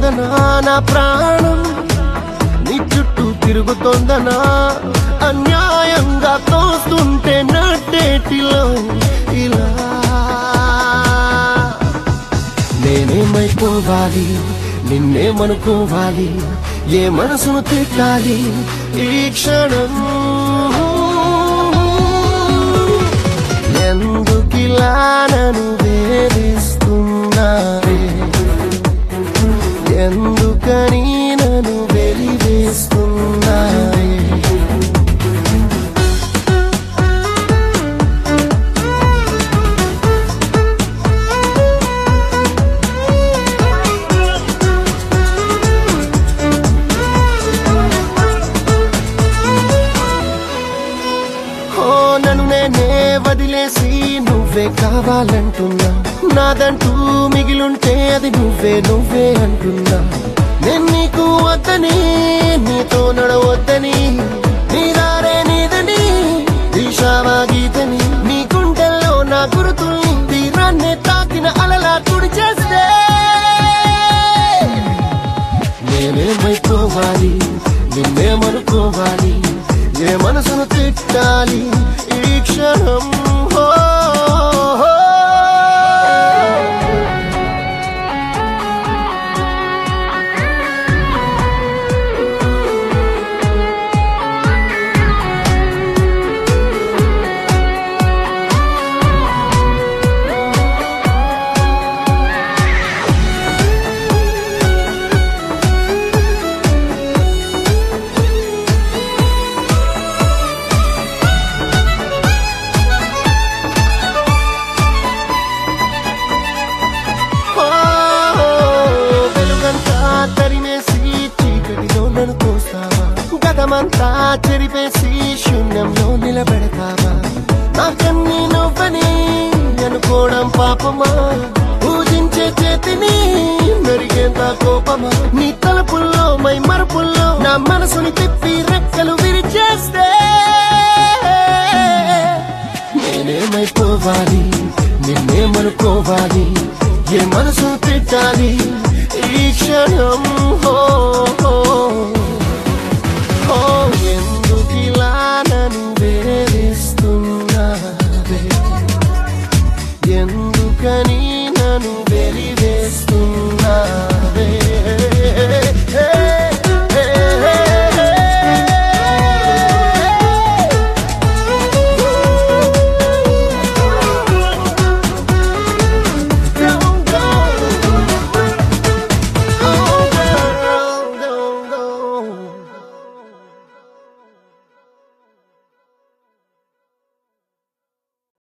తిరుగుతోందనా నా ప్రాణం నీ చుట్టూ తిరుగుతోందనా అన్యాయంగా తోస్తుంటే నట్టేటిలో ఇలా నేనేమైపోవాలి నిన్నేమనుకోవాలి ఏ మనసును తిట్టాలి ఈ క్షణం ఎందుకిలా నన్ను వేధిస్తున్నావే ఎందుకని నన్ను వెలివేస్తున్నావే ఓ నన్ను నేనే వదిలేసి నువ్వే కావాలంటున్నా నాదంటూ మిగిలుంటే అది నువ్వే నువ్వే అంటున్నా నేను నీకు వద్దని నీతో నడవద్దని నీ దారే నీదని దిశావా గీతని నీ గుండెల్లో నా గురుతుల్ని తీరాన్నే తాకిన అలలా తుడి చేస్తే నేనేమైపోవాలి నిన్నేమనుకోవాలి ఏ మనసును తిట్టాలి ఈ క్షణం హో, హో. ఓ, వెలుగంతా తరిమేసి చీకటిలో నన్ను తోస్తావా గతమంతా చెరిపేసి శూన్యంలో నిలబెడతావా నాకన్నీ నువ్వని అనుకోవడం పాపమా పూజించే చేతిని మెరిగేంత కోపమా నీ తలుపుల్లో మై మరుపుల్లో నా మనసుని తిప్పి రెక్కలు విరిచేస్తే నేనేమైపోవాలి నిన్నేమనుకోవాలి ఏ మనసు పెట్టాలి ఈ క్షణం హో, హో, హో, ఎందుకిలా నన్ను వేధిస్తున్నావే ఎందుకని